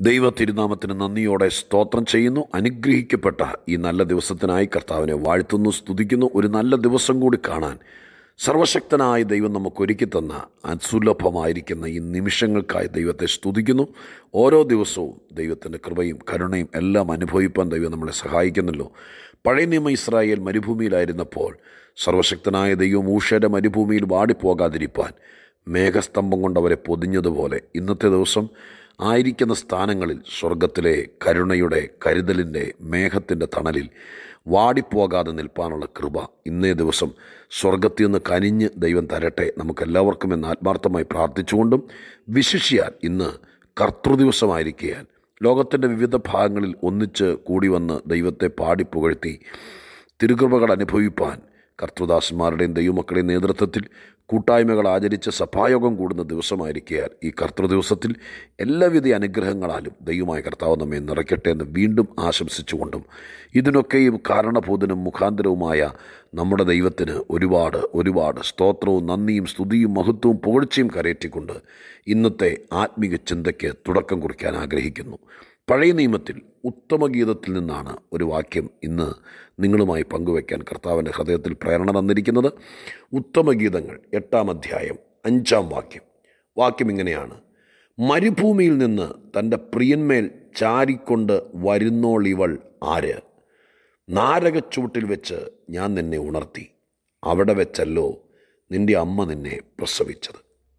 ദൈവ തിരുനാമത്തിന് നന്ദിയോടെ സ്തോത്രം ചെയ്യുന്നു അനുഗ്രഹിക്കപ്പെട്ട ഈ നല്ല ദിവസത്തിനായി കർത്താവിനെ വാഴ്ത്തുന്നു സ്തുതിക്കുന്നു ഒരു നല്ല ദിവസം കൂടി കാണാൻ സർവശക്തനായ ദൈവം നമുക്ക് ഒരുക്കി തന്ന അസുലഭമായിരിക്കുന്ന ഈ നിമിഷങ്ങൾക്കായി ദൈവത്തെ സ്തുതിക്കുന്നു ഓരോ ദിവസവും ദൈവത്തിൻ്റെ കൃപയും കരുണയും എല്ലാം അനുഭവിപ്പാൻ ദൈവം നമ്മളെ സഹായിക്കുന്നല്ലോ പഴയ നിയമ ഇസ്രായേൽ മരുഭൂമിയിലായിരുന്നപ്പോൾ സർവശക്തനായ ദൈവം ഊഷയുടെ മരുഭൂമിയിൽ വാടിപ്പോകാതിരിപ്പാൻ മേഘസ്തംഭം കൊണ്ട് അവരെ പൊതിഞ്ഞതുപോലെ ഇന്നത്തെ ദിവസം ആയിരിക്കുന്ന സ്ഥാനങ്ങളിൽ സ്വർഗത്തിലെ കരുണയുടെ കരുതലിൻ്റെ മേഘത്തിൻ്റെ തണലിൽ വാടിപ്പോകാതെ നിൽപ്പാനുള്ള കൃപ ഇന്നേ ദിവസം സ്വർഗത്തിൽ നിന്ന് കനിഞ്ഞ് ദൈവം തരട്ടെ നമുക്കെല്ലാവർക്കും എന്ന് ആത്മാർത്ഥമായി പ്രാർത്ഥിച്ചുകൊണ്ടും വിശിഷ്യാൽ ഇന്ന് കർത്തൃദിവസമായിരിക്കാൻ ലോകത്തിൻ്റെ വിവിധ ഭാഗങ്ങളിൽ ഒന്നിച്ച് കൂടി വന്ന് ദൈവത്തെ പാടി പുകഴ്ത്തി തിരുകൃപകൾ അനുഭവിപ്പാൻ കർത്തൃദാസന്മാരുടെയും ദൈവമക്കളുടെയും നേതൃത്വത്തിൽ കൂട്ടായ്മകൾ ആചരിച്ച് സഭായോഗം കൂടുന്ന ദിവസമായിരിക്കാൻ ഈ കർത്തൃദിവസത്തിൽ എല്ലാവിധ അനുഗ്രഹങ്ങളാലും ദൈവമായ കർത്താവ് നമ്മെ നിറയ്ക്കട്ടെ എന്ന് വീണ്ടും ആശംസിച്ചുകൊണ്ടും ഇതിനൊക്കെയും കാരണഭൂതനും മുഖാന്തരവുമായ നമ്മുടെ ദൈവത്തിന് ഒരുപാട് ഒരുപാട് സ്തോത്രവും നന്ദിയും സ്തുതിയും മഹത്വവും പുകഴ്ചയും കരയറ്റിക്കൊണ്ട് ഇന്നത്തെ ആത്മീക ചിന്തയ്ക്ക് തുടക്കം കുറിക്കാൻ ആഗ്രഹിക്കുന്നു പഴയ നിയമത്തിൽ ഉത്തമഗീതത്തിൽ നിന്നാണ് ഒരു വാക്യം ഇന്ന് നിങ്ങളുമായി പങ്കുവയ്ക്കാൻ കർത്താവിൻ്റെ ഹൃദയത്തിൽ പ്രേരണ തന്നിരിക്കുന്നത് ഉത്തമഗീതങ്ങൾ എട്ടാം അധ്യായം അഞ്ചാം വാക്യം വാക്യം ഇങ്ങനെയാണ് മരുഭൂമിയിൽ നിന്ന് തൻ്റെ പ്രിയന്മേൽ ചാരിക്കൊണ്ട് വരുന്നോളിവൾ ആര് നാരകച്ചുവട്ടിൽ വെച്ച് ഞാൻ നിന്നെ ഉണർത്തി അവിടെ വെച്ചല്ലോ നിൻ്റെ അമ്മ നിന്നെ പ്രസവിച്ചത്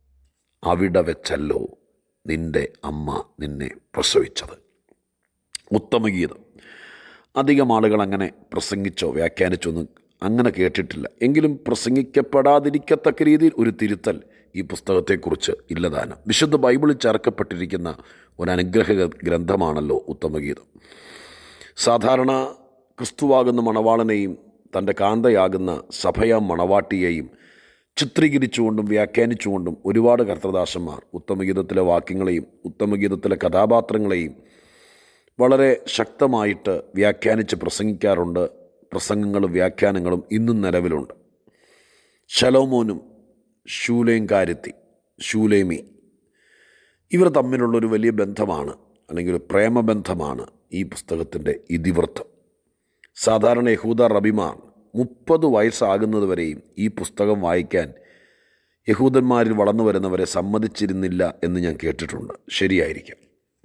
അവിടെ വെച്ചല്ലോ നിൻ്റെ അമ്മ നിന്നെ പ്രസവിച്ചത് ഉത്തമഗീതം അധികം ആളുകൾ അങ്ങനെ പ്രസംഗിച്ചോ വ്യാഖ്യാനിച്ചോ ഒന്നും അങ്ങനെ കേട്ടിട്ടില്ല എങ്കിലും പ്രസംഗിക്കപ്പെടാതിരിക്കത്തക്ക രീതിയിൽ ഒരു തിരുത്തൽ ഈ പുസ്തകത്തെക്കുറിച്ച് ഇല്ലതാനും വിശുദ്ധ ബൈബിളിൽ ചേർക്കപ്പെട്ടിരിക്കുന്ന ഒരു അനുഗ്രഹ ഗ്രന്ഥമാണല്ലോ ഉത്തമഗീതം സാധാരണ ക്രിസ്തുവാകുന്ന മണവാളനെയും തൻ്റെ കാന്തയാകുന്ന സഭയാം മണവാട്ടിയെയും ചിത്രീകരിച്ചുകൊണ്ടും വ്യാഖ്യാനിച്ചുകൊണ്ടും ഒരുപാട് കർത്തദാസന്മാർ ഉത്തമഗീതത്തിലെ വാക്യങ്ങളെയും ഉത്തമഗീതത്തിലെ കഥാപാത്രങ്ങളെയും വളരെ ശക്തമായിട്ട് വ്യാഖ്യാനിച്ച് പ്രസംഗിക്കാറുണ്ട് പ്രസംഗങ്ങളും വ്യാഖ്യാനങ്ങളും ഇന്നും നിലവിലുണ്ട് ശലോമോനും ശൂലേങ്കാരത്തി ശൂലേമി ഇവർ തമ്മിലുള്ളൊരു വലിയ ബന്ധമാണ് അല്ലെങ്കിൽ ഒരു പ്രേമബന്ധമാണ് ഈ പുസ്തകത്തിൻ്റെ ഇതിവൃത്തം സാധാരണ യഹൂദ റബിമാർ മുപ്പത് വയസ്സാകുന്നത് വരെയും ഈ പുസ്തകം വായിക്കാൻ യഹൂദന്മാരിൽ വളർന്നു വരുന്നവരെ സമ്മതിച്ചിരുന്നില്ല എന്ന് ഞാൻ കേട്ടിട്ടുണ്ട് ശരിയായിരിക്കാം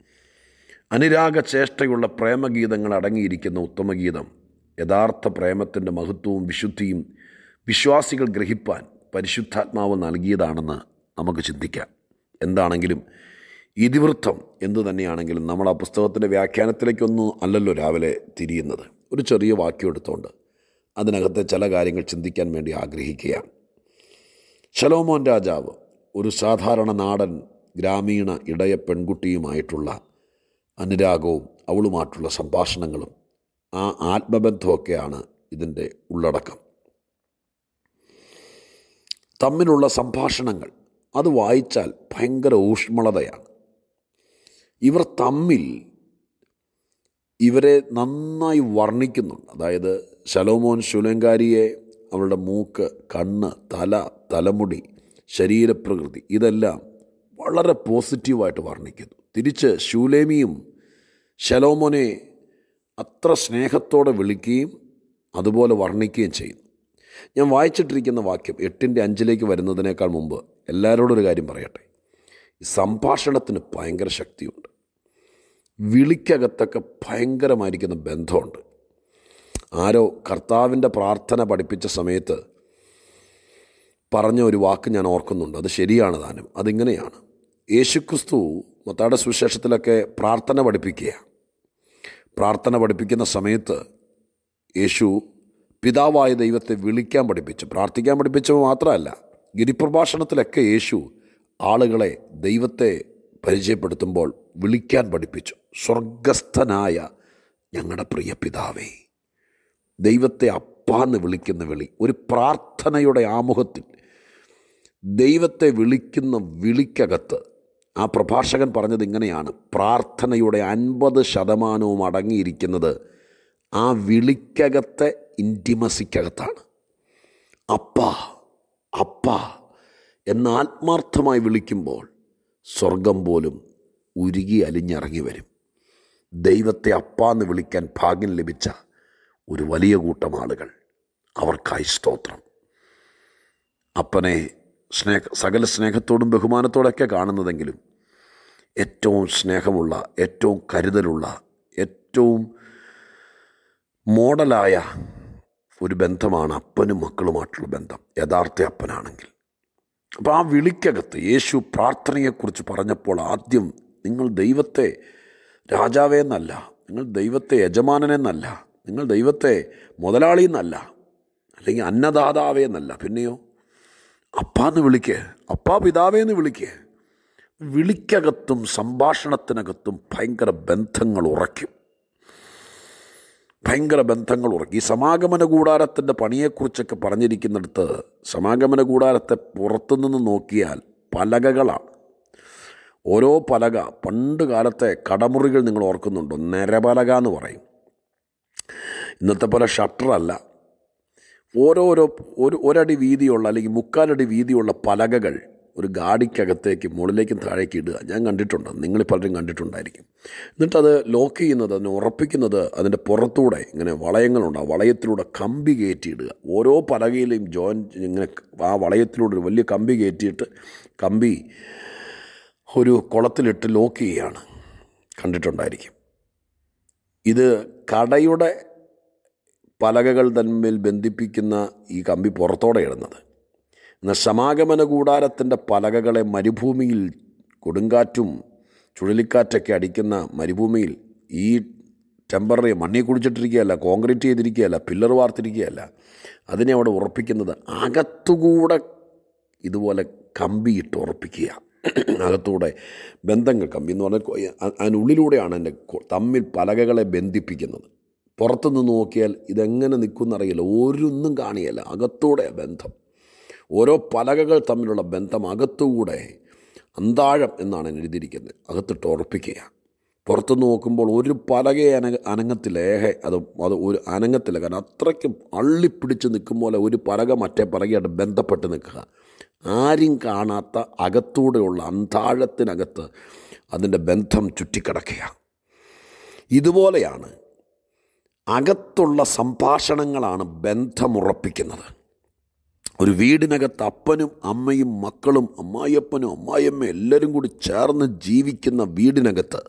അനുരാഗ ചേഷ്ടയുള്ള പ്രേമഗീതങ്ങൾ അടങ്ങിയിരിക്കുന്ന ഉത്തമഗീതം യഥാർത്ഥ പ്രേമത്തിൻ്റെ മഹത്വവും വിശുദ്ധിയും വിശ്വാസികൾ ഗ്രഹിപ്പാൻ പരിശുദ്ധാത്മാവ് നൽകിയതാണെന്ന് നമുക്ക് ചിന്തിക്കാം എന്താണെങ്കിലും ഇതിവൃത്തം എന്തു തന്നെയാണെങ്കിലും നമ്മൾ ആ പുസ്തകത്തിൻ്റെ വ്യാഖ്യാനത്തിലേക്കൊന്നും അല്ലല്ലോ രാവിലെ തിരിയുന്നത് ഒരു ചെറിയ വാക്യം എടുത്തുകൊണ്ട് അതിനകത്തെ ചില കാര്യങ്ങൾ ചിന്തിക്കാൻ വേണ്ടി ആഗ്രഹിക്കുകയാണ് ശലോമോൻ രാജാവ് ഒരു സാധാരണ നാടൻ ഗ്രാമീണ ഇടയ പെൺകുട്ടിയുമായിട്ടുള്ള അനുരാഗവും അവളുമായിട്ടുള്ള സംഭാഷണങ്ങളും ആ ആത്മബന്ധമൊക്കെയാണ് ഇതിൻ്റെ ഉള്ളടക്കം തമ്മിലുള്ള സംഭാഷണങ്ങൾ അത് വായിച്ചാൽ ഭയങ്കര ഊഷ്മളതയാണ് ഇവർ തമ്മിൽ ഇവരെ നന്നായി വർണ്ണിക്കുന്നുണ്ട് അതായത് ശലോമോൻ ശുലങ്കാരിയെ അവളുടെ മൂക്ക് കണ്ണ് തല തലമുടി ശരീരപ്രകൃതി ഇതെല്ലാം വളരെ പോസിറ്റീവായിട്ട് വർണ്ണിക്കുന്നു തിരിച്ച് ശൂലേമിയും ശലോമോനെ അത്ര സ്നേഹത്തോടെ വിളിക്കുകയും അതുപോലെ വർണ്ണിക്കുകയും ചെയ്യുന്നു ഞാൻ വായിച്ചിട്ടിരിക്കുന്ന വാക്യം എട്ടിൻ്റെ അഞ്ചിലേക്ക് വരുന്നതിനേക്കാൾ മുമ്പ് എല്ലാവരോടും ഒരു കാര്യം പറയട്ടെ ഈ സംഭാഷണത്തിന് ഭയങ്കര ശക്തിയുണ്ട് വിളിക്കകത്തൊക്കെ ഭയങ്കരമായിരിക്കുന്ന ബന്ധമുണ്ട് ആരോ കർത്താവിൻ്റെ പ്രാർത്ഥന പഠിപ്പിച്ച സമയത്ത് പറഞ്ഞ ഒരു വാക്ക് ഞാൻ ഓർക്കുന്നുണ്ട് അത് ശരിയാണ് താനും അതിങ്ങനെയാണ് യേശുക്രിസ്തു മത്താടെ സുവിശേഷത്തിലൊക്കെ പ്രാർത്ഥന പഠിപ്പിക്കുക പ്രാർത്ഥന പഠിപ്പിക്കുന്ന സമയത്ത് യേശു പിതാവായ ദൈവത്തെ വിളിക്കാൻ പഠിപ്പിച്ചു പ്രാർത്ഥിക്കാൻ പഠിപ്പിച്ചപ്പോൾ മാത്രമല്ല ഗിരിപ്രഭാഷണത്തിലൊക്കെ യേശു ആളുകളെ ദൈവത്തെ പരിചയപ്പെടുത്തുമ്പോൾ വിളിക്കാൻ പഠിപ്പിച്ചു സ്വർഗസ്ഥനായ ഞങ്ങളുടെ പ്രിയ പിതാവേ ദൈവത്തെ അപ്പാന്ന് വിളിക്കുന്ന വിളി ഒരു പ്രാർത്ഥനയുടെ ആമുഖത്തിൽ ദൈവത്തെ വിളിക്കുന്ന വിളിക്കകത്ത് ആ പ്രഭാഷകൻ പറഞ്ഞത് ഇങ്ങനെയാണ് പ്രാർത്ഥനയുടെ അൻപത് ശതമാനവും അടങ്ങിയിരിക്കുന്നത് ആ വിളിക്കകത്തെ ഇൻറ്റിമസിക്കകത്താണ് അപ്പ അപ്പ എന്ന് ആത്മാർത്ഥമായി വിളിക്കുമ്പോൾ സ്വർഗം പോലും ഉരുകി അലിഞ്ഞിറങ്ങി വരും ദൈവത്തെ അപ്പാന്ന് വിളിക്കാൻ ഭാഗ്യം ലഭിച്ച ഒരു വലിയ കൂട്ടം ആളുകൾ അവർക്കായി സ്തോത്രം അപ്പനെ സ്നേഹ സകല സ്നേഹത്തോടും ബഹുമാനത്തോടൊക്കെ കാണുന്നതെങ്കിലും ഏറ്റവും സ്നേഹമുള്ള ഏറ്റവും കരുതലുള്ള ഏറ്റവും മോഡലായ ഒരു ബന്ധമാണ് അപ്പനും മക്കളുമായിട്ടുള്ള ബന്ധം യഥാർത്ഥ അപ്പനാണെങ്കിൽ അപ്പോൾ ആ വിളിക്കകത്ത് യേശു പ്രാർത്ഥനയെക്കുറിച്ച് പറഞ്ഞപ്പോൾ ആദ്യം നിങ്ങൾ ദൈവത്തെ രാജാവേ എന്നല്ല നിങ്ങൾ ദൈവത്തെ യജമാനനെന്നല്ല നിങ്ങൾ ദൈവത്തെ മുതലാളി എന്നല്ല അല്ലെങ്കിൽ അന്നദാതാവേ എന്നല്ല പിന്നെയോ അപ്പാന്ന് വിളിക്ക് അപ്പാ പിതാവേന്ന് വിളിക്ക് വിളിക്കകത്തും സംഭാഷണത്തിനകത്തും ഭയങ്കര ബന്ധങ്ങൾ ഉറയ്ക്കും ഭയങ്കര ബന്ധങ്ങൾ ഉറക്കി ഈ സമാഗമന കൂടാരത്തിൻ്റെ പണിയെക്കുറിച്ചൊക്കെ പറഞ്ഞിരിക്കുന്നിടത്ത് സമാഗമന കൂടാരത്തെ പുറത്തുനിന്ന് നോക്കിയാൽ പലകകളാണ് ഓരോ പലക പണ്ട് കാലത്തെ കടമുറികൾ നിങ്ങൾ ഓർക്കുന്നുണ്ടോ നിരപലക എന്ന് പറയും ഇന്നത്തെ പോലെ ഷട്ടറല്ല ഓരോരോ ഒരു ഒരടി വീതിയുള്ള അല്ലെങ്കിൽ മുക്കാലടി വീതിയുള്ള പലകകൾ ഒരു ഗാഡിക്കകത്തേക്ക് മുകളിലേക്കും താഴേക്ക് ഇടുക ഞാൻ കണ്ടിട്ടുണ്ട് നിങ്ങൾ പലരും കണ്ടിട്ടുണ്ടായിരിക്കും എന്നിട്ടത് ലോക്ക് ചെയ്യുന്നത് അതിനെ ഉറപ്പിക്കുന്നത് അതിൻ്റെ പുറത്തൂടെ ഇങ്ങനെ വളയങ്ങളുണ്ട് ആ വളയത്തിലൂടെ കമ്പി കയറ്റിയിടുക ഓരോ പലകയിലെയും ജോയിൻ ഇങ്ങനെ ആ വളയത്തിലൂടെ ഒരു വലിയ കമ്പി കയറ്റിയിട്ട് കമ്പി ഒരു കുളത്തിലിട്ട് ലോക്ക് ചെയ്യുകയാണ് കണ്ടിട്ടുണ്ടായിരിക്കും ഇത് കടയുടെ പലകകൾ തമ്മിൽ ബന്ധിപ്പിക്കുന്ന ഈ കമ്പി പുറത്തോടെ ഇടുന്നത് എന്നാൽ സമാഗമന കൂടാരത്തിൻ്റെ പലകകളെ മരുഭൂമിയിൽ കൊടുങ്കാറ്റും ചുഴലിക്കാറ്റൊക്കെ അടിക്കുന്ന മരുഭൂമിയിൽ ഈ ടെമ്പററി മണ്ണി കുടിച്ചിട്ടിരിക്കുകയല്ല കോൺക്രീറ്റ് ചെയ്തിരിക്കുകയല്ല പില്ലർ വാർത്തിരിക്കുകയല്ല അതിനെ അവിടെ ഉറപ്പിക്കുന്നത് അകത്തുകൂടെ ഇതുപോലെ കമ്പിയിട്ട് ഉറപ്പിക്കുക അകത്തൂടെ ബന്ധങ്ങൾ കമ്പി എന്ന് പറഞ്ഞാൽ അതിനുള്ളിലൂടെയാണ് എൻ്റെ തമ്മിൽ പലകകളെ ബന്ധിപ്പിക്കുന്നത് പുറത്തുനിന്ന് നോക്കിയാൽ ഇതെങ്ങനെ നിൽക്കുമെന്നറിയില്ല ഒരൊന്നും കാണിയല്ല അകത്തൂടെ ബന്ധം ഓരോ പലകകൾ തമ്മിലുള്ള ബന്ധം അകത്തുകൂടെ അന്താഴം എന്നാണ് എഴുതിയിരിക്കുന്നത് അകത്തിട്ട് ഉറപ്പിക്കുക പുറത്തുനിന്ന് നോക്കുമ്പോൾ ഒരു പലകയെ അന അനങ്ങത്തില്ല ഏഹെ അത് അത് ഒരു അനങ്ങത്തില്ല കാരണം അത്രയ്ക്കും അള്ളിപ്പിടിച്ച് നിൽക്കും പോലെ ഒരു പലക മറ്റേ പലകയായിട്ട് ബന്ധപ്പെട്ട് നിൽക്കുക ആരും കാണാത്ത അകത്തൂടെയുള്ള അന്താഴത്തിനകത്ത് അതിൻ്റെ ബന്ധം ചുറ്റിക്കിടക്കുക ഇതുപോലെയാണ് അകത്തുള്ള സംഭാഷണങ്ങളാണ് ബന്ധമുറപ്പിക്കുന്നത് ഒരു വീടിനകത്ത് അപ്പനും അമ്മയും മക്കളും അമ്മായിയപ്പനും അമ്മായിയമ്മയും എല്ലാവരും കൂടി ചേർന്ന് ജീവിക്കുന്ന വീടിനകത്ത്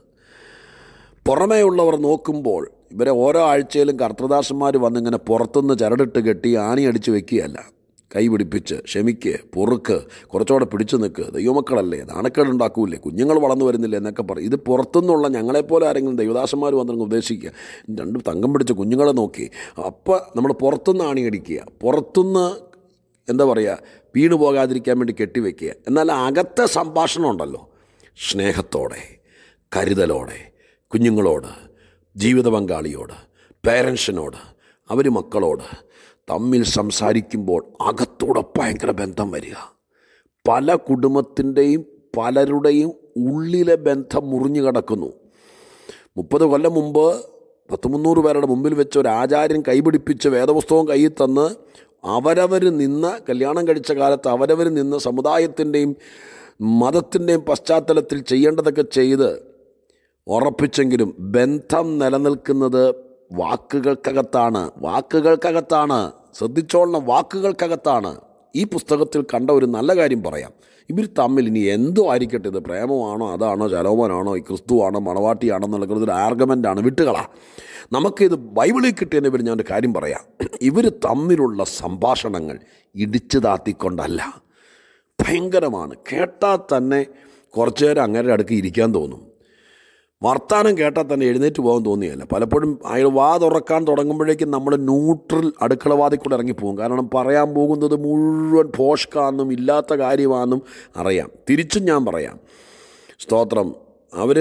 പുറമേയുള്ളവർ നോക്കുമ്പോൾ ഇവരെ ഓരോ ആഴ്ചയിലും കർത്തദാസന്മാർ വന്നിങ്ങനെ പുറത്തുനിന്ന് ചരടിട്ട് കെട്ടി ആണി അടിച്ച് വെക്കുകയല്ല കൈ പിടിപ്പിച്ച് ക്ഷമിക്ക് പൊറുക്ക് കുറച്ചുകൂടെ പിടിച്ചു നിൽക്ക് ദൈവമക്കളല്ലേ നാണക്കേടുണ്ടാക്കൂലേ കുഞ്ഞുങ്ങൾ വളർന്നു വരുന്നില്ല എന്നൊക്കെ പറയും ഇത് പുറത്തുനിന്നുള്ള ഞങ്ങളെപ്പോലെ ആരെങ്കിലും ദൈവദാസന്മാർ വന്നിട്ട് ഉപദേശിക്കുക രണ്ട് തങ്കം പിടിച്ച കുഞ്ഞുങ്ങളെ നോക്കി അപ്പോൾ നമ്മൾ പുറത്തുനിന്ന് ആണി അടിക്കുക പുറത്തുനിന്ന് എന്താ പറയുക വീണു പോകാതിരിക്കാൻ വേണ്ടി കെട്ടിവെക്കുക എന്നാൽ അകത്തെ സംഭാഷണം ഉണ്ടല്ലോ സ്നേഹത്തോടെ കരുതലോടെ കുഞ്ഞുങ്ങളോട് ജീവിത പങ്കാളിയോട് പേരൻസിനോട് അവർ മക്കളോട് തമ്മിൽ സംസാരിക്കുമ്പോൾ അകത്തൂടെ ഭയങ്കര ബന്ധം വരിക പല കുടുംബത്തിൻ്റെയും പലരുടെയും ഉള്ളിലെ ബന്ധം മുറിഞ്ഞു കിടക്കുന്നു മുപ്പത് കൊല്ലം മുമ്പ് പത്ത് മുന്നൂറ് പേരുടെ മുമ്പിൽ വെച്ച് ഒരു ആചാര്യൻ കൈപിടിപ്പിച്ച് വേദപുസ്തകം കയ്യിൽ തന്ന് അവരവർ നിന്ന കല്യാണം കഴിച്ച കാലത്ത് അവരവർ നിന്ന സമുദായത്തിൻ്റെയും മതത്തിൻ്റെയും പശ്ചാത്തലത്തിൽ ചെയ്യേണ്ടതൊക്കെ ചെയ്ത് ഉറപ്പിച്ചെങ്കിലും ബന്ധം നിലനിൽക്കുന്നത് വാക്കുകൾക്കകത്താണ് വാക്കുകൾക്കകത്താണ് ശ്രദ്ധിച്ചോളണം വാക്കുകൾക്കകത്താണ് ഈ പുസ്തകത്തിൽ കണ്ട ഒരു നല്ല കാര്യം പറയാം ഇവർ തമ്മിൽ ഇനി എന്തോ ആയിരിക്കട്ടെ ഇത് പ്രേമമാണോ അതാണോ ചലോമനാണോ ഈ ക്രിസ്തുവാണോ മണവാട്ടിയാണോ എന്നുള്ള ഒരു ആർഗ്യുമെൻ്റാണ് വിട്ടുകളാ നമുക്കിത് ബൈബിളിൽ കിട്ടിയെന്ന് ഇവർ ഞാൻ ഒരു കാര്യം പറയാം ഇവർ തമ്മിലുള്ള സംഭാഷണങ്ങൾ ഇടിച്ചു താത്തിക്കൊണ്ടല്ല ഭയങ്കരമാണ് കേട്ടാൽ തന്നെ കുറച്ചു നേരം അങ്ങനെ അടുക്ക് ഇരിക്കാൻ തോന്നും വർത്താനം കേട്ടാൽ തന്നെ എഴുന്നേറ്റ് പോകാൻ തോന്നിയല്ല പലപ്പോഴും അയാൾ വാ തുറക്കാൻ തുടങ്ങുമ്പോഴേക്കും നമ്മൾ ന്യൂട്രൽ അടുക്കളവാതിൽ കൂടെ ഇറങ്ങിപ്പോകും കാരണം പറയാൻ പോകുന്നത് മുഴുവൻ പോഷ്കാന്നും ഇല്ലാത്ത കാര്യമാണെന്നും അറിയാം തിരിച്ചും ഞാൻ പറയാം സ്തോത്രം അവർ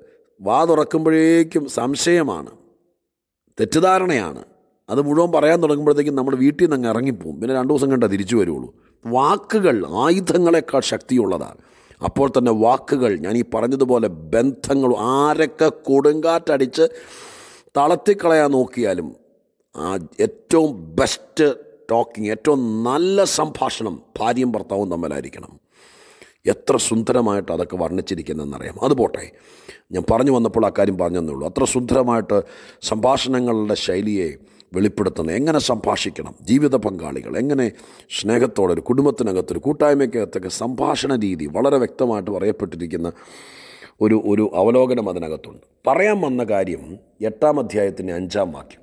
വാ തുറക്കുമ്പോഴേക്കും സംശയമാണ് തെറ്റിദ്ധാരണയാണ് അത് മുഴുവൻ പറയാൻ തുടങ്ങുമ്പോഴത്തേക്കും നമ്മൾ വീട്ടിൽ നിന്ന് അങ്ങ് ഇറങ്ങിപ്പോവും പിന്നെ രണ്ട് ദിവസം കണ്ടാൽ തിരിച്ചു വരുള്ളൂ വാക്കുകൾ ആയുധങ്ങളെക്കാൾ ശക്തിയുള്ളതാണ് അപ്പോൾ തന്നെ വാക്കുകൾ ഞാൻ ഈ പറഞ്ഞതുപോലെ ബന്ധങ്ങൾ ആരൊക്കെ കൊടുങ്കാറ്റടിച്ച് തളർത്തിക്കളയാൻ നോക്കിയാലും ആ ഏറ്റവും ബെസ്റ്റ് ടോക്കിംഗ് ഏറ്റവും നല്ല സംഭാഷണം ഭാര്യയും ഭർത്താവും തമ്മിലായിരിക്കണം എത്ര സുന്ദരമായിട്ട് അതൊക്കെ വർണ്ണിച്ചിരിക്കുന്നതെന്നറിയാം അത് പോട്ടെ ഞാൻ പറഞ്ഞു വന്നപ്പോൾ ആ കാര്യം പറഞ്ഞതേ ഉള്ളൂ അത്ര സുന്ദരമായിട്ട് സംഭാഷണങ്ങളുടെ ശൈലിയെ വെളിപ്പെടുത്തുന്നത് എങ്ങനെ സംഭാഷിക്കണം ജീവിത പങ്കാളികൾ എങ്ങനെ സ്നേഹത്തോടെ ഒരു കുടുംബത്തിനകത്തൊരു കൂട്ടായ്മയ്ക്കകത്തൊക്കെ സംഭാഷണ രീതി വളരെ വ്യക്തമായിട്ട് പറയപ്പെട്ടിരിക്കുന്ന ഒരു ഒരു അവലോകനം അതിനകത്തുണ്ട് പറയാൻ വന്ന കാര്യം എട്ടാം അധ്യായത്തിൻ്റെ അഞ്ചാം വാക്യം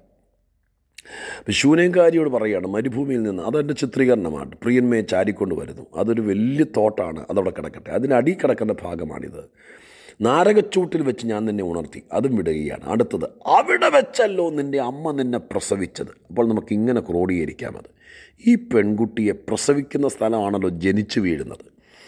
ശൂനേങ്കാരിയോട് പറയുകയാണ് മരുഭൂമിയിൽ നിന്ന് അതെൻ്റെ ചിത്രീകരണമാണ് പ്രിയന്മയെ ചാരിക്കൊണ്ട് വരുന്നു അതൊരു വലിയ തോട്ടാണ് അതവിടെ കിടക്കട്ടെ അതിനടി കിടക്കേണ്ട ഭാഗമാണിത് നാരകച്ചൂട്ടിൽ വെച്ച് ഞാൻ നിന്നെ ഉണർത്തി അതും വിടുകയാണ് അടുത്തത് അവിടെ വെച്ചല്ലോ നിൻ്റെ അമ്മ നിന്നെ പ്രസവിച്ചത് അപ്പോൾ നമുക്ക് ഇങ്ങനെ ക്രോഡീകരിക്കാം അത് ഈ പെൺകുട്ടിയെ പ്രസവിക്കുന്ന സ്ഥലമാണല്ലോ ജനിച്ചു വീഴുന്നത്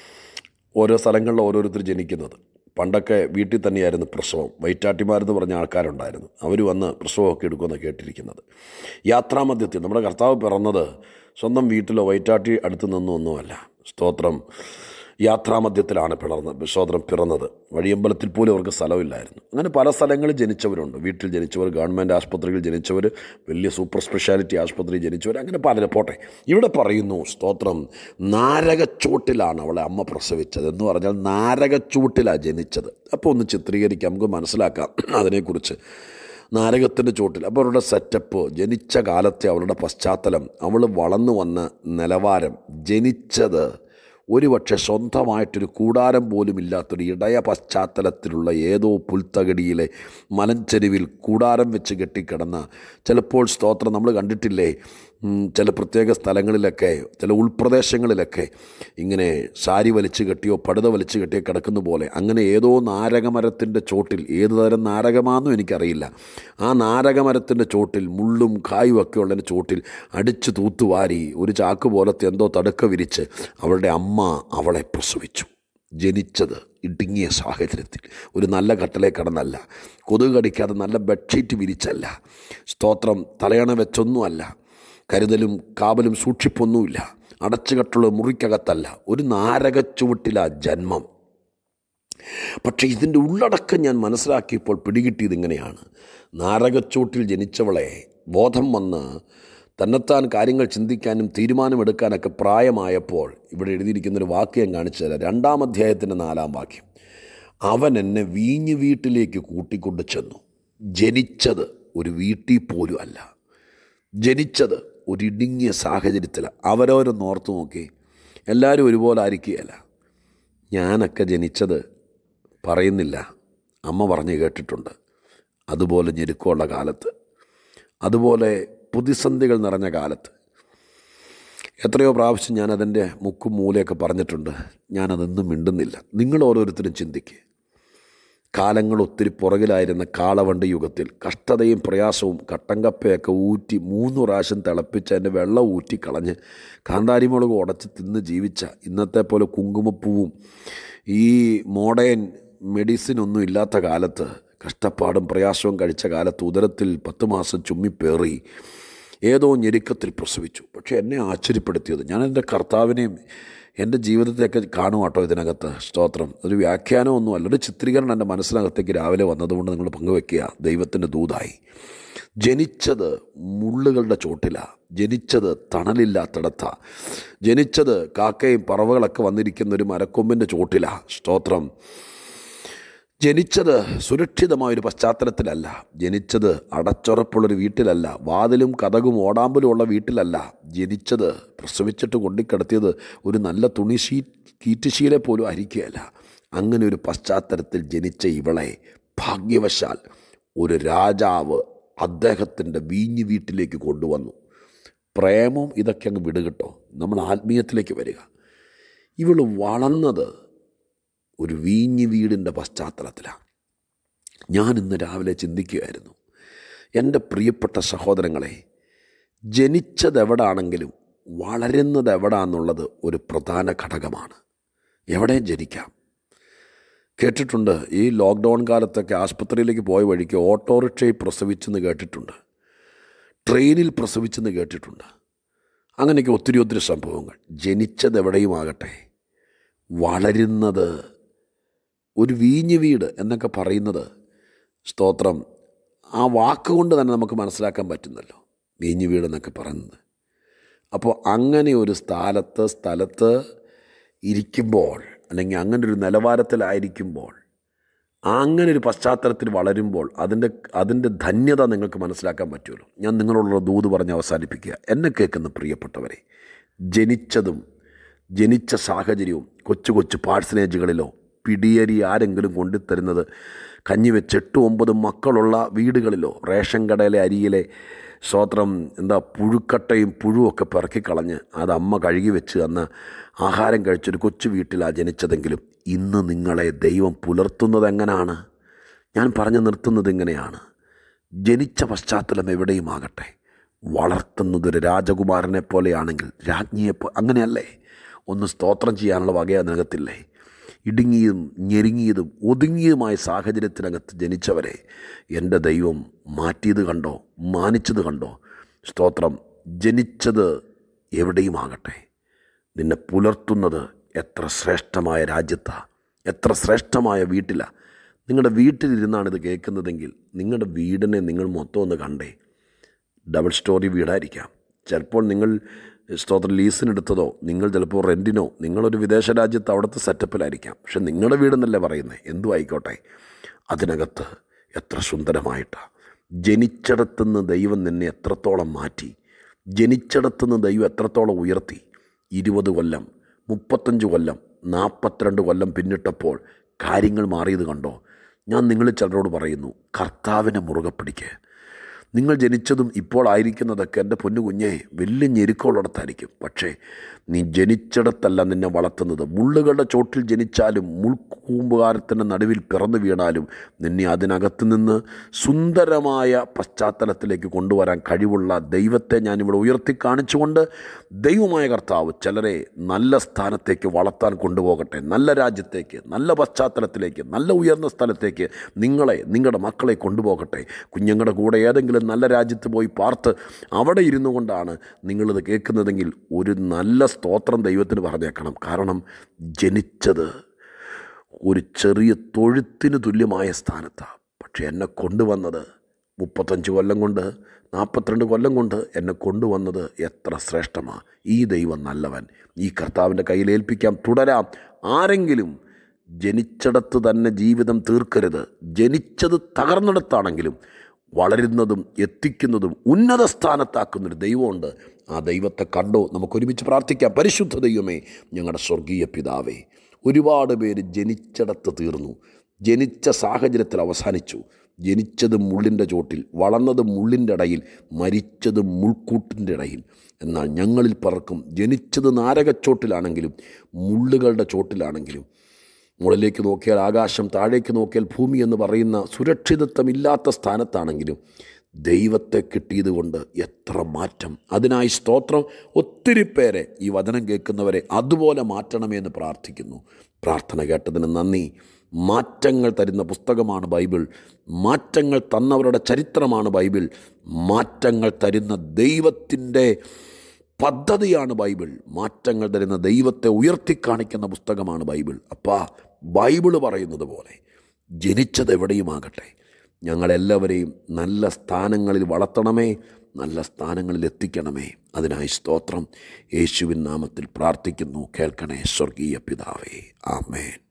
ഓരോ സ്ഥലങ്ങളിൽ ഓരോരുത്തർ ജനിക്കുന്നത് പണ്ടൊക്കെ വീട്ടിൽ തന്നെയായിരുന്നു പ്രസവം വൈറ്റാട്ടിമാരെന്ന് പറഞ്ഞ ആൾക്കാരുണ്ടായിരുന്നു അവർ വന്ന് പ്രസവമൊക്കെ എടുക്കുമെന്ന് കേട്ടിരിക്കുന്നത് യാത്രാമധ്യത്തിൽ നമ്മുടെ കർത്താവ് പിറന്നത് സ്വന്തം വീട്ടിലോ വൈറ്റാട്ടി അടുത്ത് നിന്നൊന്നുമല്ല സ്തോത്രം യാത്രാമധ്യത്തിലാണ് പിളർന്നത് സ്തോത്രം പിറന്നത് വഴിയമ്പലത്തിൽ പോലും അവർക്ക് സ്ഥലമില്ലായിരുന്നു അങ്ങനെ പല സ്ഥലങ്ങളിൽ ജനിച്ചവരുണ്ട് വീട്ടിൽ ജനിച്ചവർ ഗവൺമെൻറ് ആശുപത്രിയിൽ ജനിച്ചവർ വലിയ സൂപ്പർ സ്പെഷ്യാലിറ്റി ആശുപത്രിയിൽ ജനിച്ചവർ അങ്ങനെ പലരും പോട്ടെ ഇവിടെ പറയുന്നു സ്തോത്രം നാരകച്ചൂട്ടിലാണ് അവളെ അമ്മ പ്രസവിച്ചത് എന്ന് പറഞ്ഞാൽ നാരകച്ചൂട്ടിലാണ് ജനിച്ചത് അപ്പോൾ ഒന്ന് ചിത്രീകരിക്കാം നമുക്ക് മനസ്സിലാക്കാം അതിനെക്കുറിച്ച് നാരകത്തിൻ്റെ ചുവട്ടിൽ അപ്പോൾ അവരുടെ സെറ്റപ്പ് ജനിച്ച കാലത്തെ അവളുടെ പശ്ചാത്തലം അവൾ വളർന്നു വന്ന നിലവാരം ജനിച്ചത് ഒരുപക്ഷെ സ്വന്തമായിട്ടൊരു കൂടാരം പോലും ഇല്ലാത്തൊരു ഇടയ പശ്ചാത്തലത്തിലുള്ള ഏതോ പുൽത്തകടിയിലെ മലഞ്ചെരുവിൽ കൂടാരം വെച്ച് കെട്ടിക്കിടന്ന ചിലപ്പോൾ സ്തോത്രം നമ്മൾ കണ്ടിട്ടില്ലേ ഉം, ചില പ്രത്യേക സ്ഥലങ്ങളിലൊക്കെ ചില ഉൾപ്രദേശങ്ങളിലൊക്കെ ഇങ്ങനെ സാരി വലിച്ചു കെട്ടിയോ പടുത വലിച്ചു കെട്ടിയോ കിടക്കുന്ന പോലെ അങ്ങനെ ഏതോ നാരകമരത്തിൻ്റെ ചോട്ടിൽ ഏത് തരം നാരകമാണെന്നും എനിക്കറിയില്ല ആ നാരകമരത്തിൻ്റെ ചോട്ടിൽ മുള്ളും കായും ഒക്കെ ഉള്ളതിൻ്റെ ചോട്ടിൽ അടിച്ചു തൂത്തുവാരി ഒരു ചാക്ക് പോലത്തെ എന്തോ തടുക്ക വിരിച്ച് അവളുടെ അമ്മ അവളെ പ്രസവിച്ചു ജനിച്ചത് ഇടുങ്ങിയ സാഹചര്യത്തിൽ ഒരു നല്ല കട്ടലേ കിടന്നല്ല കൊതുക് കടിക്കാതെ നല്ല ബെഡ്ഷീറ്റ് വിരിച്ചല്ല സ്തോത്രം തലയണ വെച്ചൊന്നുമല്ല കരുതലും കാവലും സൂക്ഷിപ്പൊന്നുമില്ല അടച്ചുകെട്ടുള്ള മുറിക്കകത്തല്ല ഒരു നാരകച്ചുവട്ടിലാ ജന്മം പക്ഷേ ഇതിൻ്റെ ഉള്ളടക്കം ഞാൻ മനസ്സിലാക്കിയപ്പോൾ പിടികിട്ടിയത് ഇങ്ങനെയാണ് നാരകച്ചൂട്ടിൽ ജനിച്ചവളെ ബോധം വന്ന് തന്നെത്താൻ കാര്യങ്ങൾ ചിന്തിക്കാനും തീരുമാനമെടുക്കാനൊക്കെ പ്രായമായപ്പോൾ ഇവിടെ എഴുതിയിരിക്കുന്നൊരു വാക്യം കാണിച്ചു തരാം രണ്ടാം അധ്യായത്തിൻ്റെ നാലാം വാക്യം അവൻ എന്നെ വീഞ്ഞു വീട്ടിലേക്ക് കൂട്ടിക്കൊണ്ട് ചെന്നു ജനിച്ചത് ഒരു വീട്ടിൽ പോലും അല്ല ജനിച്ചത് ഒരു ഇടുങ്ങിയ സാഹചര്യത്തിലാണ് അവരോരൊന്ന് ഓർത്ത് നോക്കി എല്ലാവരും ഒരുപോലെ ആയിരിക്കുകയല്ല ഞാനൊക്കെ ജനിച്ചത് പറയുന്നില്ല അമ്മ പറഞ്ഞ് കേട്ടിട്ടുണ്ട് അതുപോലെ ഞെരുക്കമുള്ള കാലത്ത് അതുപോലെ പ്രതിസന്ധികൾ നിറഞ്ഞ കാലത്ത് എത്രയോ പ്രാവശ്യം ഞാനതിൻ്റെ മുക്കും മൂലയൊക്കെ പറഞ്ഞിട്ടുണ്ട് ഞാനതൊന്നും മിണ്ടുന്നില്ല നിങ്ങൾ ഓരോരുത്തരും ചിന്തിക്കുക കാലങ്ങൾ ഒത്തിരി പുറകിലായിരുന്ന കാളവണ്ടി യുഗത്തിൽ കഷ്ടതയും പ്രയാസവും കട്ടങ്കപ്പയൊക്കെ ഊറ്റി മൂന്ന് പ്രാവശ്യം തിളപ്പിച്ച് അതിൻ്റെ വെള്ളം ഊറ്റി കളഞ്ഞ് കാന്താരിമുളക് ഉടച്ച് തിന്ന് ജീവിച്ച ഇന്നത്തെ പോലെ കുങ്കുമപ്പൂവും ഈ മോഡേൺ മെഡിസിൻ ഒന്നും ഇല്ലാത്ത കാലത്ത് കഷ്ടപ്പാടും പ്രയാസവും കഴിച്ച കാലത്ത് ഉദരത്തിൽ പത്ത് മാസം ചുമ്മിപ്പേറി ഏതോ ഞെരുക്കത്തിൽ പ്രസവിച്ചു പക്ഷേ എന്നെ ആശ്ചര്യപ്പെടുത്തിയത് ഞാൻ എൻ്റെ കർത്താവിനെയും എൻ്റെ ജീവിതത്തെയൊക്കെ കാണും കേട്ടോ ഇതിനകത്ത് സ്തോത്രം ഒരു വ്യാഖ്യാനമൊന്നുമല്ല ഒരു ചിത്രീകരണം എൻ്റെ മനസ്സിനകത്തേക്ക് രാവിലെ വന്നതുകൊണ്ട് നിങ്ങൾ പങ്കുവെക്കുക ദൈവത്തിൻ്റെ ദൂതായി ജനിച്ചത് മുള്ളുകളുടെ ചോട്ടിലാണ് ജനിച്ചത് തണലില്ലാത്തിടത്ത ജനിച്ചത് കാക്കയും പറവകളൊക്കെ വന്നിരിക്കുന്ന ഒരു മരക്കൊമ്പിൻ്റെ ചോട്ടിലാണ് സ്തോത്രം ജനിച്ചത് സുരക്ഷിതമായൊരു പശ്ചാത്തലത്തിലല്ല ജനിച്ചത് അടച്ചുറപ്പുള്ളൊരു വീട്ടിലല്ല വാതിലും കഥകും ഓടാമ്പലും ഉള്ള വീട്ടിലല്ല ജനിച്ചത് പ്രസവിച്ചിട്ട് കൊണ്ടിക്കിടത്തിയത് ഒരു നല്ല തുണി ഷീ കീറ്റുശീലെ പോലും അരിക്കുകയല്ല അങ്ങനെ ഒരു പശ്ചാത്തലത്തിൽ ജനിച്ച ഇവളെ ഭാഗ്യവശാൽ ഒരു രാജാവ് അദ്ദേഹത്തിൻ്റെ വീഞ്ഞു വീട്ടിലേക്ക് കൊണ്ടുവന്നു പ്രേമം ഇതൊക്കെ അങ്ങ് വിടുകട്ടോ നമ്മൾ ആത്മീയത്തിലേക്ക് വരിക ഇവൾ വളർന്നത് ഒരു വീഞ്ഞു വീടിൻ്റെ പശ്ചാത്തലത്തിലാണ് ഞാൻ ഇന്ന് രാവിലെ ചിന്തിക്കുകയായിരുന്നു എൻ്റെ പ്രിയപ്പെട്ട സഹോദരങ്ങളെ ജനിച്ചത് എവിടാണെങ്കിലും വളരുന്നത് എവിടാന്നുള്ളത് ഒരു പ്രധാന ഘടകമാണ് എവിടെയും ജനിക്കാം കേട്ടിട്ടുണ്ട് ഈ ലോക്ക്ഡൗൺ കാലത്തൊക്കെ ആസ്പത്രിയിലേക്ക് പോയ വഴിക്ക് ഓട്ടോറിക്ഷയിൽ പ്രസവിച്ചെന്ന് കേട്ടിട്ടുണ്ട് ട്രെയിനിൽ പ്രസവിച്ചെന്ന് കേട്ടിട്ടുണ്ട് അങ്ങനെയൊക്കെ ഒത്തിരി ഒത്തിരി സംഭവങ്ങൾ ജനിച്ചത് എവിടെയും ആകട്ടെ വളരുന്നത് ഒരു വീഞ്ഞു വീട് എന്നൊക്കെ പറയുന്നത് സ്തോത്രം ആ വാക്കുകൊണ്ട് തന്നെ നമുക്ക് മനസ്സിലാക്കാൻ പറ്റുന്നല്ലോ വീഞ്ഞു വീട് എന്നൊക്കെ പറയുന്നത് അപ്പോൾ അങ്ങനെ ഒരു സ്ഥലത്ത് സ്ഥലത്ത് ഇരിക്കുമ്പോൾ അല്ലെങ്കിൽ അങ്ങനെ ഒരു നിലവാരത്തിലായിരിക്കുമ്പോൾ അങ്ങനെ ഒരു പശ്ചാത്തലത്തിൽ വളരുമ്പോൾ അതിൻ്റെ അതിൻ്റെ ധന്യത നിങ്ങൾക്ക് മനസ്സിലാക്കാൻ പറ്റുമല്ലോ ഞാൻ നിങ്ങളോടുള്ള ദൂത് പറഞ്ഞ് അവസാനിപ്പിക്കുക എന്നെ കേൾക്കുന്ന പ്രിയപ്പെട്ടവരെ ജനിച്ചതും ജനിച്ച സാഹചര്യവും കൊച്ചു കൊച്ചു പാഴ്സനേജുകളിലോ പിടിയരി ആരെങ്കിലും കൊണ്ടുത്തരുന്നത് കഞ്ഞി വെച്ച് എട്ടും ഒമ്പതും മക്കളുള്ള വീടുകളിലോ റേഷൻ കടയിലെ അരിയിലെ സ്വോത്രം എന്താ പുഴുക്കട്ടയും പുഴുവൊക്കെ പിറക്കിക്കളഞ്ഞ് അത് അമ്മ കഴുകി വെച്ച് അന്ന് ആഹാരം കഴിച്ചൊരു കൊച്ചു വീട്ടിലാണ് ജനിച്ചതെങ്കിലും ഇന്ന് നിങ്ങളെ ദൈവം പുലർത്തുന്നത് എങ്ങനെയാണ് ഞാൻ പറഞ്ഞു നിർത്തുന്നത് ഇങ്ങനെയാണ് ജനിച്ച പശ്ചാത്തലം എവിടെയുമാകട്ടെ വളർത്തുന്നതൊരു രാജകുമാരനെ പോലെയാണെങ്കിൽ രാജ്ഞിയെ അങ്ങനെയല്ലേ ഒന്ന് സ്തോത്രം ചെയ്യാനുള്ള വക അതിനകത്തില്ലേ ഇടുങ്ങിയതും ഞെരുങ്ങിയതും ഒതുങ്ങിയതുമായ സാഹചര്യത്തിനകത്ത് ജനിച്ചവരെ എൻ്റെ ദൈവം മാറ്റിയത് കണ്ടോ മാനിച്ചത് കണ്ടോ സ്തോത്രം ജനിച്ചത് എവിടെയുമാകട്ടെ നിന്നെ പുലർത്തുന്നത് എത്ര ശ്രേഷ്ഠമായ രാജ്യത്താണ് എത്ര ശ്രേഷ്ഠമായ വീട്ടിലാണ് നിങ്ങളുടെ വീട്ടിലിരുന്നാണ് ഇത് കേൾക്കുന്നതെങ്കിൽ നിങ്ങളുടെ വീടിനെ നിങ്ങൾ മൊത്തം ഒന്ന് കണ്ടേ ഡബിൾ സ്റ്റോറി വീടായിരിക്കാം ചിലപ്പോൾ നിങ്ങൾ സ്തോത്രം ലീസിനെടുത്തതോ നിങ്ങൾ ചിലപ്പോൾ റെൻറ്റിനോ നിങ്ങളൊരു വിദേശ രാജ്യത്ത് അവിടുത്തെ സെറ്റപ്പിലായിരിക്കാം പക്ഷെ നിങ്ങളുടെ വീടെന്നല്ലേ പറയുന്നത് എന്തു ആയിക്കോട്ടെ അതിനകത്ത് എത്ര സുന്ദരമായിട്ടാണ് ജനിച്ചിടത്തുനിന്ന് ദൈവം നിന്നെ എത്രത്തോളം മാറ്റി ജനിച്ചിടത്തുനിന്ന് ദൈവം എത്രത്തോളം ഉയർത്തി ഇരുപത് കൊല്ലം മുപ്പത്തഞ്ച് കൊല്ലം നാൽപ്പത്തിരണ്ട് കൊല്ലം പിന്നിട്ടപ്പോൾ കാര്യങ്ങൾ മാറിയത് കണ്ടോ ഞാൻ നിങ്ങൾ ചിലരോട് പറയുന്നു കർത്താവിനെ മുറുകെ പിടിക്കുക നിങ്ങൾ ജനിച്ചതും ഇപ്പോൾ ആയിരിക്കുന്നതൊക്കെ എൻ്റെ പൊന്നു കുഞ്ഞെ വലിയ ഞെരുക്കമുള്ളിടത്തായിരിക്കും പക്ഷേ നീ ജനിച്ചിടത്തല്ല നിന്നെ വളർത്തുന്നത് മുള്ളുകളുടെ ചോട്ടിൽ ജനിച്ചാലും മുൾക്കൂമ്പുകാരത്തിൻ്റെ നടുവിൽ പിറന്നു വീണാലും നിന്നെ അതിനകത്ത് നിന്ന് സുന്ദരമായ പശ്ചാത്തലത്തിലേക്ക് കൊണ്ടുവരാൻ കഴിവുള്ള ദൈവത്തെ ഞാനിവിടെ ഉയർത്തി കാണിച്ചുകൊണ്ട് ദൈവമായ കർത്താവ് ചിലരെ നല്ല സ്ഥാനത്തേക്ക് വളർത്താൻ കൊണ്ടുപോകട്ടെ നല്ല രാജ്യത്തേക്ക് നല്ല പശ്ചാത്തലത്തിലേക്ക് നല്ല ഉയർന്ന സ്ഥലത്തേക്ക് നിങ്ങളെ നിങ്ങളുടെ മക്കളെ കൊണ്ടുപോകട്ടെ കുഞ്ഞുങ്ങളുടെ കൂടെ ഏതെങ്കിലും നല്ല രാജ്യത്ത് പോയി പാർത്ത് അവിടെ ഇരുന്നു കൊണ്ടാണ് നിങ്ങളിത് കേൾക്കുന്നതെങ്കിൽ ഒരു നല്ല സ്തോത്രം ദൈവത്തിന് പറഞ്ഞേക്കണം കാരണം ജനിച്ചത് ഒരു ചെറിയ തൊഴുത്തിന് തുല്യമായ സ്ഥാനത്താണ് പക്ഷേ എന്നെ കൊണ്ടുവന്നത് മുപ്പത്തഞ്ച് കൊല്ലം കൊണ്ട് നാൽപ്പത്തിരണ്ട് കൊല്ലം കൊണ്ട് എന്നെ കൊണ്ടുവന്നത് എത്ര ശ്രേഷ്ഠമാണ് ഈ ദൈവം നല്ലവൻ ഈ കർത്താവിൻ്റെ കയ്യിൽ ഏൽപ്പിക്കാം തുടരാം ആരെങ്കിലും ജനിച്ചിടത്ത് തന്നെ ജീവിതം തീർക്കരുത് ജനിച്ചത് തകർന്നിടത്താണെങ്കിലും വളരുന്നതും എത്തിക്കുന്നതും ഉന്നത സ്ഥാനത്താക്കുന്നൊരു ദൈവമുണ്ട് ആ ദൈവത്തെ കണ്ടോ നമുക്കൊരുമിച്ച് പ്രാർത്ഥിക്കാം പരിശുദ്ധ ദൈവമേ ഞങ്ങളുടെ സ്വർഗീയ പിതാവേ ഒരുപാട് പേര് ജനിച്ചിടത്ത് തീർന്നു ജനിച്ച സാഹചര്യത്തിൽ അവസാനിച്ചു ജനിച്ചത് മുള്ളിൻ്റെ ചോട്ടിൽ വളർന്നത് മുള്ളിൻ്റെ ഇടയിൽ മരിച്ചത് മുൾക്കൂട്ടിൻ്റെ ഇടയിൽ എന്നാൽ ഞങ്ങളിൽ പലർക്കും ജനിച്ചത് നാരകച്ചോട്ടിലാണെങ്കിലും മുള്ളുകളുടെ ചോട്ടിലാണെങ്കിലും മുകളിലേക്ക് നോക്കിയാൽ ആകാശം താഴേക്ക് നോക്കിയാൽ ഭൂമി എന്ന് പറയുന്ന സുരക്ഷിതത്വമില്ലാത്ത സ്ഥാനത്താണെങ്കിലും ദൈവത്തെ കിട്ടിയതുകൊണ്ട് എത്ര മാറ്റം അതിനായി സ്തോത്രം ഒത്തിരി പേരെ ഈ വചനം കേൾക്കുന്നവരെ അതുപോലെ മാറ്റണമേ എന്ന് പ്രാർത്ഥിക്കുന്നു പ്രാർത്ഥന കേട്ടതിന് നന്ദി മാറ്റങ്ങൾ തരുന്ന പുസ്തകമാണ് ബൈബിൾ മാറ്റങ്ങൾ തന്നവരുടെ ചരിത്രമാണ് ബൈബിൾ മാറ്റങ്ങൾ തരുന്ന ദൈവത്തിൻ്റെ പദ്ധതിയാണ് ബൈബിൾ മാറ്റങ്ങൾ തരുന്ന ദൈവത്തെ ഉയർത്തിക്കാണിക്കുന്ന പുസ്തകമാണ് ബൈബിൾ അപ്പാ ബൈബിള് പറയുന്നത് പോലെ ജനിച്ചത് എവിടെയുമാകട്ടെ ഞങ്ങളെല്ലാവരെയും നല്ല സ്ഥാനങ്ങളിൽ വളർത്തണമേ നല്ല സ്ഥാനങ്ങളിൽ എത്തിക്കണമേ അതിനായി സ്തോത്രം യേശുവിൻ നാമത്തിൽ പ്രാർത്ഥിക്കുന്നു കേൾക്കണേ സ്വർഗീയ പിതാവേ ആമേൻ